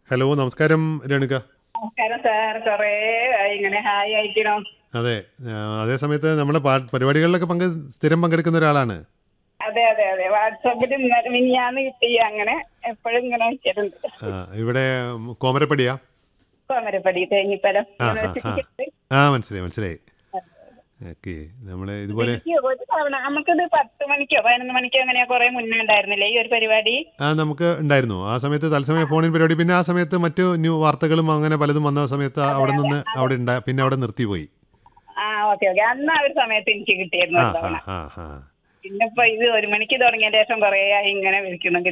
Hello നമസ്കാരം രേണുക നമസ്കാരം sir കുറേ ആയി ഇങ്ങനെ ഹായ് ആയിട്ടിനോ അതെ ആ, അതേ സമയത്ത് നമ്മുടെ പാ- പരിപാടികളിലൊക്കെ പങ്ക് സ്ഥിരം പങ്കെടുക്കുന്ന ഒരാളാണ് അതെ അതെ അതെ വാട്സാപ്പിൽ ഇന്നലെ മിനിഞ്ഞാന്ന് കിട്ടി അങ്ങനെ എപ്പോഴും ഇങ്ങനെ വെച്ചിട്ടുണ്ട് ആ, ഇവിടെ കോമരപ്പടിയാ കോമരപ്പടി തേങ്ങിപ്പലം ആ, ആ, യൂണിവേഴ്സിറ്റിക്ക് അടുത്ത്. ആ മനസ്സിലായി മനസ്സിലായി ഓക്കെ നമ്മൾ ഇതുപോലെ എനിക്ക് ഒരു തവണ നമുക്കിത് പത്ത് മണിക്കോ പതിനൊന്ന് മണിക്കോ അങ്ങനെയാ കുറെ മുന്നേ ഉണ്ടായിരുന്നില്ലേ ഈ ഒരു പരിപാടി ആ നമുക്ക് ഉണ്ടായിരുന്നു ആ സമയത്ത് തത്സമയ ഫോണിൻ പരിപാടി പിന്നെ ആ സമയത്ത് മറ്റു ന്യൂ വാർത്തകളും അങ്ങനെ പലതും വന്ന സമയത്ത് അവിടെ നിന്ന് അവിടെ ഉണ്ടാ പിന്നെ അവിടെ നിർത്തിപ്പോയി ആ ഓക്കെ ഓക്കെ അന്ന് ആ ഒരു സമയത്ത് എനിക്ക് കിട്ടിയിരുന്നു ആ ഒരു ആ തവണ ആ ആ പിന്നെ ഇപ്പൊ ഇത് ഒരു മണിക്ക് തുടങ്ങിയ ശേഷം കുറെ ആയി ഇങ്ങനെ വിളിക്കണം